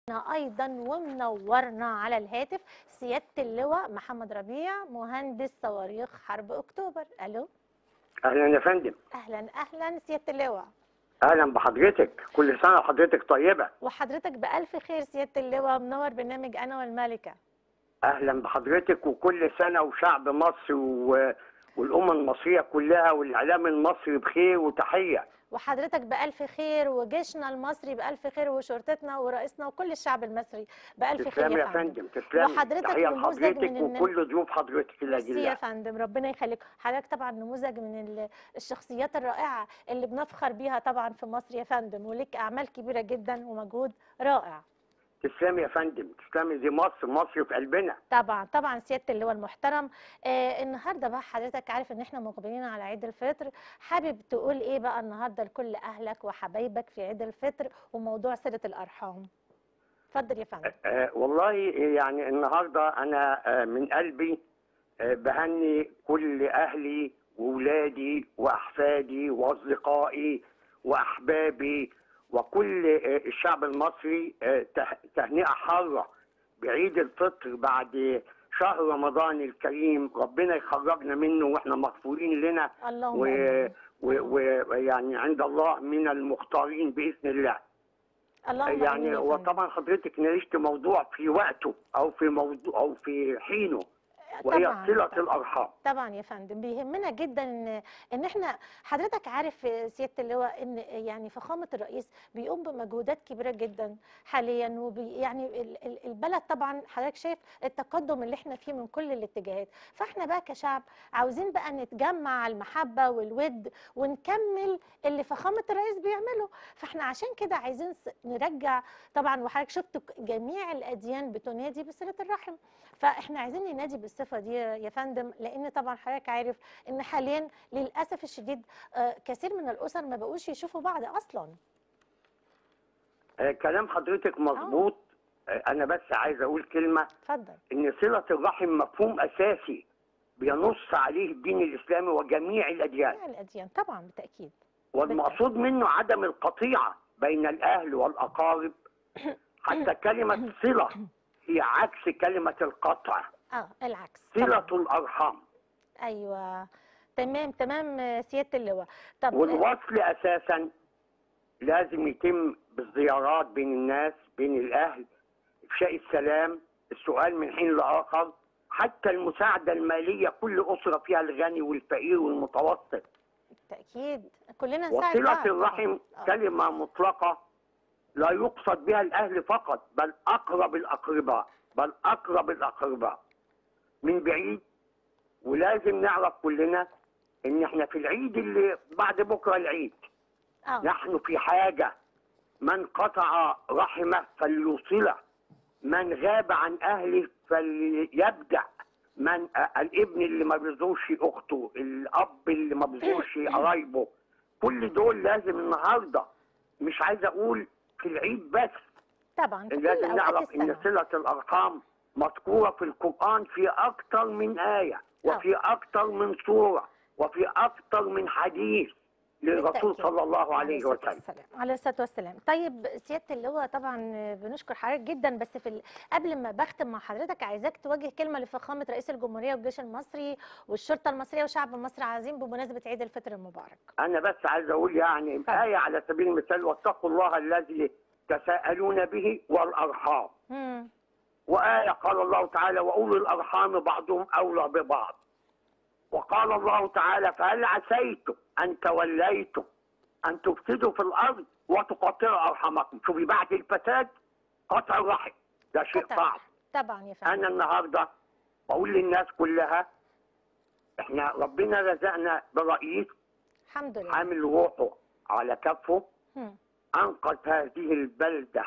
ايضا ومنورنا على الهاتف سياده اللواء محمد ربيع مهندس صواريخ حرب اكتوبر الو اهلا يا فندم اهلا اهلا سياده اللواء اهلا بحضرتك كل سنه وحضرتك طيبه وحضرتك بالف خير سياده اللواء منور برنامج انا والملكه اهلا بحضرتك وكل سنه وشعب مصر و... والامه المصريه كلها والاعلام المصري بخير وتحيه وحضرتك بألف خير وجيشنا المصري بألف خير وشرطتنا ورئيسنا وكل الشعب المصري بألف خير تسلمي يا فندم تسلمي وحضرتك تحيه نموذج لحضرتك من الن- وكل ضيوف حضرتك ميرسي يا الاجلاء فندم ربنا يخليك حضرتك طبعا نموذج من ال- الشخصيات الرائعه اللي بنفخر بيها طبعا في مصر يا فندم ولك اعمال كبيره جدا ومجهود رائع تسلمي يا فندم تسلمي دي مصر مصر في قلبنا طبعا طبعا سياده اللواء المحترم آه النهارده بقى حضرتك عارف ان احنا مقبلين على عيد الفطر حابب تقول ايه بقى النهارده لكل اهلك وحبايبك في عيد الفطر وموضوع صله الارحام اتفضل يا فندم آه والله يعني النهارده انا آه من قلبي آه بهني كل اهلي واولادي واحفادي واصدقائي واحبابي وكل آه الشعب المصري آه ته- تهنئه حاره بعيد الفطر بعد شهر رمضان الكريم ربنا يخرجنا منه واحنا مغفورين لنا اللهم ويعني آمين. و... ويعني عند الله من المختارين باذن الله اللهم آمين يعني يا هو فندم. طبعا حضرتك ناقشت موضوع في وقته او في موضوع او في حينه وهي طبعاً، صله طبعاً. الارحام طبعا يا فندم بيهمنا جدا ان ان احنا حضرتك عارف يا سياده اللواء ان يعني فخامه الرئيس بيقوم بمجهودات كبيره جدا حاليا وبي يعني ال- ال- البلد طبعا حضرتك شايف التقدم اللي احنا فيه من كل الاتجاهات فاحنا بقى كشعب عاوزين بقى نتجمع على المحبه والود ونكمل اللي فخامه الرئيس بيعمله فاحنا عشان كده عايزين س- نرجع طبعا وحضرتك شفت ك- جميع الاديان بتنادي بصله الرحم فاحنا عايزين ننادي بالصفه دي يا فندم لان طبعا حضرتك عارف ان حاليا للاسف الشديد آه، كثير من الاسر ما بقوش يشوفوا بعض اصلا آه كلام حضرتك مظبوط آه انا بس عايز اقول كلمه اتفضل ان صله الرحم مفهوم اساسي بينص عليه الدين الاسلامي وجميع الاديان جميع الاديان طبعا بالتاكيد والمقصود منه عدم القطيعه بين الاهل والاقارب حتى كلمه صله هي عكس كلمه القطع اه العكس صله طبعا الارحام ايوه تمام تمام آه، سياده اللواء طب آه، والوصل اساسا لازم يتم بالزيارات بين الناس بين الاهل افشاء السلام السؤال من حين لاخر حتى المساعده الماليه كل اسره فيها الغني والفقير والمتوسط بالتاكيد كلنا نساعد وصله بعض طبعاً. الرحم آه. كلمه مطلقه لا يقصد بها الاهل فقط بل اقرب الاقرباء بل اقرب الاقرباء من بعيد ولازم نعرف كلنا ان احنا في العيد اللي بعد بكره العيد اه نحن في حاجة من قطع رحمه فليوصله من غاب عن أهله فليبدع من آه، الابن اللي ما بيزورش أخته الأب اللي ما بيزورش قرايبه كل دول لازم النهاردة مش عايز أقول في العيد بس طبعا في كل لازم اوقات نعرف إن السنه صلة الأرحام مذكورة في القرآن في أكتر من آية وفي أكتر من سورة وفي أكتر من حديث للرسول بالتأكيد. صلى الله عليه الصلاة وسلم والسلام عليه الصلاه والسلام طيب سياده اللواء طبعا بنشكر حضرتك جدا بس في ال... قبل ما بختم مع حضرتك عايزاك توجه كلمه لفخامه رئيس الجمهوريه والجيش المصري والشرطه المصريه وشعب مصر عظيم بمناسبه عيد الفطر المبارك أنا بس عايز أقول يعني اتفضل. آية على سبيل المثال واتقوا الله الذي تساءلون به والأرحام مم. وآية قال الله تعالى وأولي الأرحام بعضهم أولى ببعض وقال الله تعالى فهل عسيتم أن توليتم أن تفسدوا في الأرض وتقطعوا أرحامكم شوفي بعد الفساد قطع الرحم ده شيء قطع صعب طبعا يا فندم أنا النهاردة بقول للناس كلها إحنا ربنا رزقنا برئيس الحمد لله حامل روحه على كفه مم. انقذ هذه البلده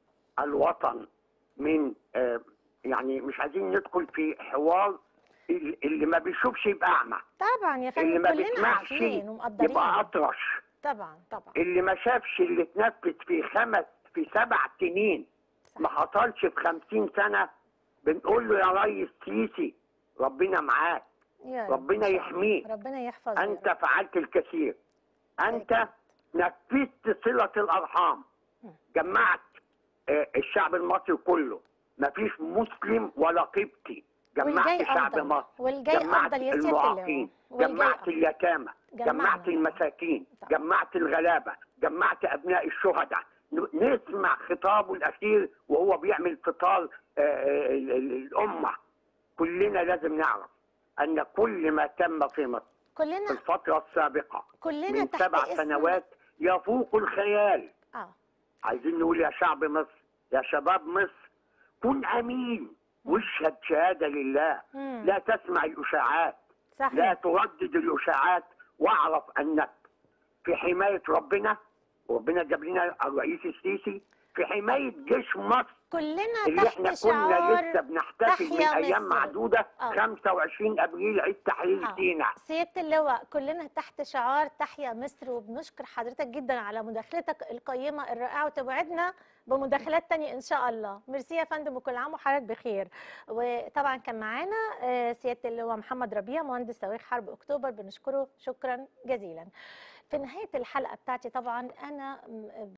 الوطن من آه، يعني مش عايزين ندخل في حوار ال- اللي ما بيشوفش يبقى اعمى طبعا يا اللي فندم ما كلنا بيسمعش عارفين ومقدرين يبقى اطرش طبعا طبعا اللي ما شافش اللي اتنفذ في خمس في سبع سنين ما صح. حصلش في خمسين سنه بنقول له يا ريس سيسي ربنا معاك يا رب ربنا إن شاء الله. يحميك. ربنا يحفظه يا انت رب. فعلت الكثير انت نفذت صله الارحام مم. جمعت آه، الشعب المصري كله ما فيش مسلم ولا قبطي جمعت والجاي شعب افضل مصر والجاي جمعت افضل يا سياده اللواء المعاقين والجاي جمعت أفضل. اليتامى جمعنا. جمعت المساكين صح. جمعت الغلابه جمعت ابناء الشهداء ن- نسمع خطابه الاخير وهو بيعمل فطار آه، آه، ال- ال- الامه كلنا لازم نعرف ان كل ما تم في مصر في كلنا الفتره السابقه كلنا من تحت سبع اسم سنوات يفوق الخيال اه عايزين نقول يا شعب مصر يا شباب مصر كن امين واشهد شهاده لله مم. لا تسمع الاشاعات لا صحيح تردد الاشاعات واعرف انك في حمايه ربنا وربنا جاب لنا الرئيس السيسي في حمايه جيش مصر كلنا اللي احنا تحت كنا شعار لسه بنحتفل من تحيا ايام مصر. معدوده آه. 25 ابريل عيد تحرير آه. سيناء سيادة اللواء كلنا تحت شعار تحيا مصر وبنشكر حضرتك جدا على مداخلتك القيمة الرائعة وتوعدنا بمداخلات تانية إن شاء الله ميرسي يا فندم وكل عام وحضرتك بخير وطبعا كان معانا آه، سيادة اللواء محمد ربيع مهندس صواريخ حرب أكتوبر بنشكره شكرا جزيلا في نهاية الحلقة بتاعتي طبعا أنا م-